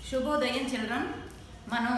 శుభోదయం చిల్డ్రన్ మనం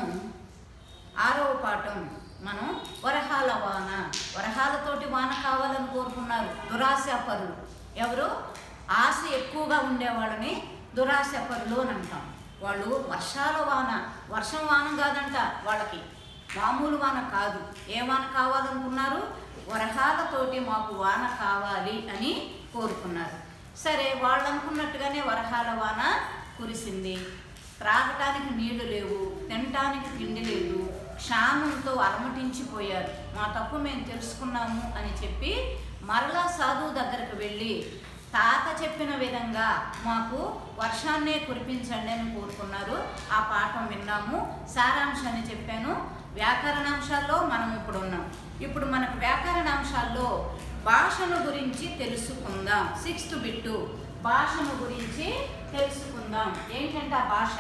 ఆరవ పాఠం మనం వరహాల వాన వరహాలతోటి వాన కావాలని కోరుకున్నారు దురాశాపరులు ఎవరు ఆశ ఎక్కువగా ఉండేవాళ్ళని దురాశాపరులు అని అంటాం వాళ్ళు వర్షాల వాన వర్షం వాన కాదంట వాళ్ళకి మామూలు వాన కాదు ఏ వాన కావాలనుకున్నారు వరహాలతోటి మాకు వాన కావాలి అని కోరుకున్నారు సరే వాళ్ళు అనుకున్నట్టుగానే వరహాల వాన కురిసింది త్రాగటానికి నీళ్లు లేవు తినటానికి తిండి లేదు క్షామంతో అలమటించిపోయారు మా తప్పు మేము తెలుసుకున్నాము అని చెప్పి మరలా సాధువు దగ్గరకు వెళ్ళి తాత చెప్పిన విధంగా మాకు వర్షాన్నే కురిపించండి అని కోరుకున్నారు ఆ పాఠం విన్నాము సారాంశాన్ని చెప్పాను వ్యాకరణాంశాల్లో మనం ఇప్పుడు ఉన్నాం ఇప్పుడు మనకు వ్యాకరణాంశాల్లో భాషను గురించి తెలుసుకుందాం సిక్స్త్ బిట్టు భాషను గురించి తెలుసుకుందాం ఏంటంటే ఆ భాష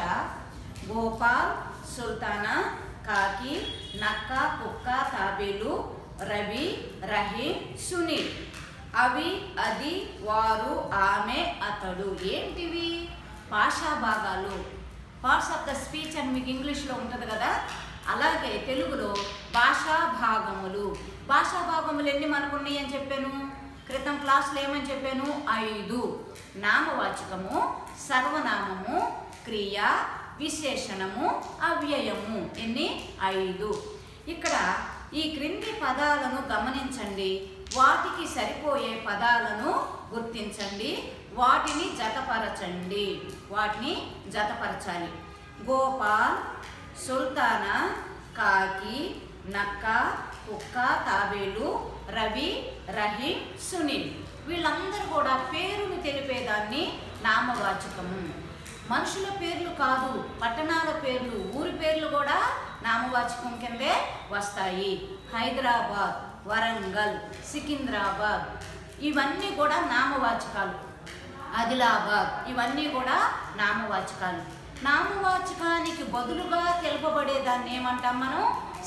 గోపాల్ సుల్తానా కాకి నక్క కుక్క తాబేలు రవి రహీం సునీల్ అవి అది వారు ఆమె అతడు ఏంటివి భాషా భాగాలు పార్ట్స్ ఆఫ్ ద స్పీచ్ అని మీకు ఇంగ్లీష్లో ఉంటుంది కదా అలాగే తెలుగులో భాషా భాగములు భాషా భాగములు ఎన్ని మనకు ఉన్నాయి అని చెప్పాను క్రితం క్లాస్లో ఏమని చెప్పాను ఐదు నామవాచకము సర్వనామము క్రియ విశేషణము అవ్యయము ఎన్ని ఐదు ఇక్కడ ఈ క్రింది పదాలను గమనించండి వాటికి సరిపోయే పదాలను గుర్తించండి వాటిని జతపరచండి వాటిని జతపరచాలి గోపాల్ సుల్తానా కాకి నక్క కుక్క తాబేలు రవి రహీం సునీల్ వీళ్ళందరూ కూడా పేరును తెలిపేదాన్ని నామవాచకము మనుషుల పేర్లు కాదు పట్టణాల పేర్లు ఊరి పేర్లు కూడా నామవాచకం కిందే వస్తాయి హైదరాబాద్ వరంగల్ సికింద్రాబాద్ ఇవన్నీ కూడా నామవాచకాలు ఆదిలాబాద్ ఇవన్నీ కూడా నామవాచకాలు నామవాచకానికి బదులుగా తెలుపబడేదాన్ని ఏమంటాం మనం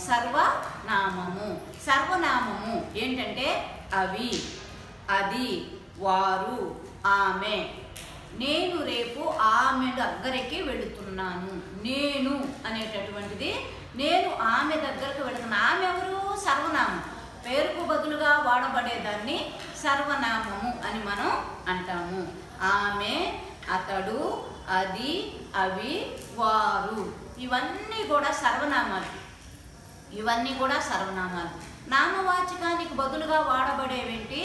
సర్వనామము సర్వనామము ఏంటంటే అవి అది వారు ఆమె నేను రేపు ఆమె దగ్గరికి వెళుతున్నాను నేను అనేటటువంటిది నేను ఆమె దగ్గరకు వెళుతున్నా ఆమె ఎవరు సర్వనామం పేరుకు బదులుగా వాడబడేదాన్ని సర్వనామము అని మనం అంటాము ఆమె అతడు అది అవి వారు ఇవన్నీ కూడా సర్వనామాలు ఇవన్నీ కూడా సర్వనామాలు నామవాచకానికి బదులుగా వాడబడేవేంటి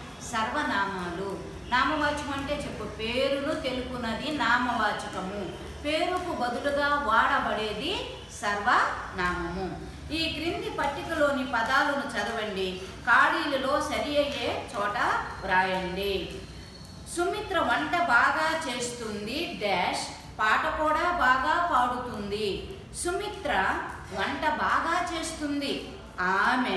సర్వనామాలు నామవాచకం అంటే చెప్పు పేరును తెలుపునది నామవాచకము పేరుకు బదులుగా వాడబడేది సర్వనామము ఈ క్రింది పట్టికలోని పదాలను చదవండి ఖాళీలలో సరి అయ్యే చోట వ్రాయండి సుమిత్ర వంట బాగా చేస్తుంది డాష్ పాట కూడా బాగా పాడుతుంది సుమిత్ర వంట బాగా చేస్తుంది ఆమె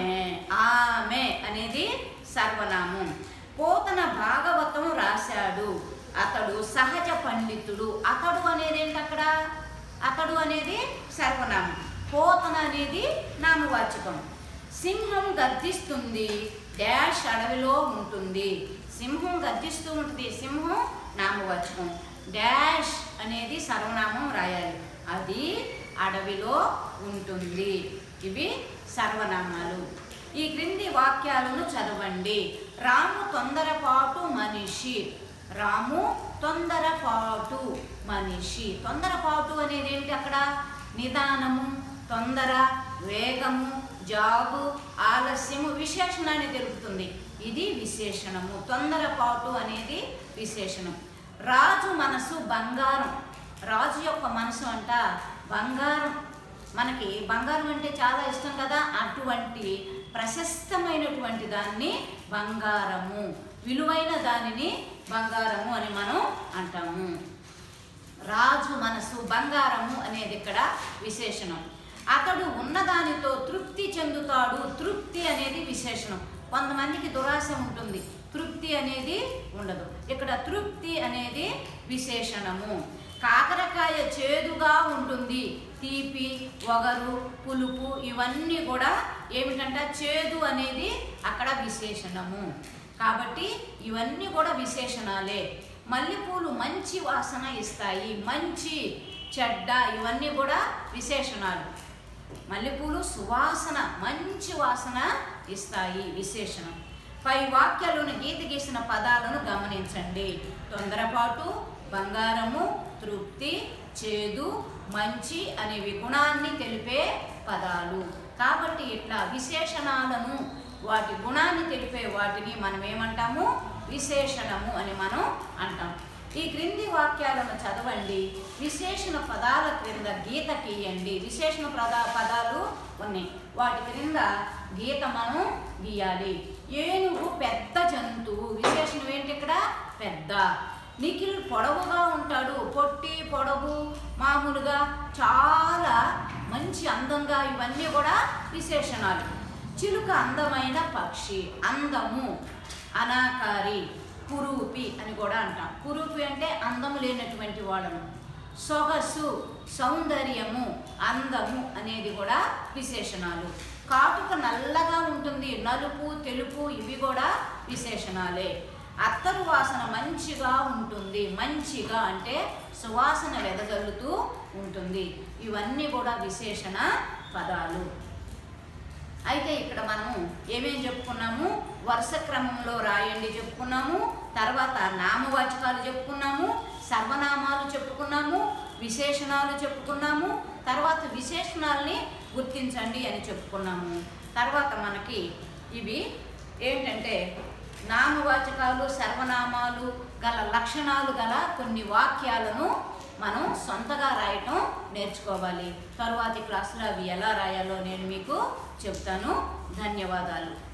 ఆమె అనేది సర్వనామం పోతన భాగవతం రాశాడు అతడు సహజ పండితుడు అతడు అనేది ఏంటి అక్కడ అతడు అనేది సర్వనామం పోతన అనేది నామవాచకం సింహం గర్జిస్తుంది డాష్ అడవిలో ఉంటుంది సింహం గర్జిస్తూ ఉంటుంది సింహం నామవాచకం డాష్ అనేది సర్వనామం రాయాలి అది అడవిలో ఉంటుంది ఇవి సర్వనామాలు ఈ క్రింది వాక్యాలను చదవండి రాము తొందరపాటు మనిషి రాము తొందరపాటు మనిషి తొందరపాటు అనేది ఏంటి అక్కడ నిదానము తొందర వేగము జాగు ఆలస్యము విశేషణాన్ని తెలుపుతుంది ఇది విశేషణము తొందరపాటు అనేది విశేషణం రాజు మనసు బంగారం రాజు యొక్క మనసు అంట బంగారం మనకి బంగారం అంటే చాలా ఇష్టం కదా అటువంటి ప్రశస్తమైనటువంటి దాన్ని బంగారము విలువైన దానిని బంగారము అని మనం అంటాము రాజు మనసు బంగారము అనేది ఇక్కడ విశేషణం అతడు ఉన్నదానితో తృప్తి చెందుతాడు తృప్తి అనేది విశేషణం కొంతమందికి దురాశ ఉంటుంది తృప్తి అనేది ఉండదు ఇక్కడ తృప్తి అనేది విశేషణము కాకరకాయ చేదుగా ఉంటుంది తీపి వగరు పులుపు ఇవన్నీ కూడా ఏమిటంటే చేదు అనేది అక్కడ విశేషణము కాబట్టి ఇవన్నీ కూడా విశేషణాలే మల్లెపూలు మంచి వాసన ఇస్తాయి మంచి చెడ్డ ఇవన్నీ కూడా విశేషణాలు మల్లెపూలు సువాసన మంచి వాసన ఇస్తాయి విశేషణం పై వాక్యాలను గీత గీసిన పదాలను గమనించండి తొందరపాటు బంగారము తృప్తి చేదు మంచి అనేవి గుణాన్ని తెలిపే పదాలు కాబట్టి ఇట్లా విశేషణాలను వాటి గుణాన్ని తెలిపే వాటిని మనం ఏమంటాము విశేషణము అని మనం అంటాం ఈ క్రింది వాక్యాలను చదవండి విశేషణ పదాల క్రింద గీత గీయండి విశేషణ పదా పదాలు ఉన్నాయి వాటి క్రింద గీత మనం గీయాలి ఏనుగు పెద్ద జంతువు విశేషణం ఏంటి ఇక్కడ పెద్ద నిఖిల్ పొడవుగా ఉంటాడు పొట్టి పొడవు మామూలుగా చాలా మంచి అందంగా ఇవన్నీ కూడా విశేషణాలు చిలుక అందమైన పక్షి అందము అనాకారి కురూపి అని కూడా అంటాం కురూపి అంటే అందము లేనటువంటి వాళ్ళను సొగసు సౌందర్యము అందము అనేది కూడా విశేషణాలు కాటుక నల్లగా ఉంటుంది నలుపు తెలుపు ఇవి కూడా విశేషణాలే అత్తరు వాసన మంచిగా ఉంటుంది మంచిగా అంటే సువాసన వెదజల్లుతూ ఉంటుంది ఇవన్నీ కూడా విశేషణ పదాలు అయితే ఇక్కడ మనము ఏమేం చెప్పుకున్నాము వరుస క్రమంలో రాయండి చెప్పుకున్నాము తర్వాత నామవాచకాలు చెప్పుకున్నాము సర్వనామాలు చెప్పుకున్నాము విశేషణాలు చెప్పుకున్నాము తర్వాత విశేషణాలని గుర్తించండి అని చెప్పుకున్నాము తర్వాత మనకి ఇవి ఏంటంటే నామవాచకాలు సర్వనామాలు గల లక్షణాలు గల కొన్ని వాక్యాలను మనం సొంతగా రాయటం నేర్చుకోవాలి తరువాతి క్లాసులో అవి ఎలా రాయాలో నేను మీకు చెప్తాను ధన్యవాదాలు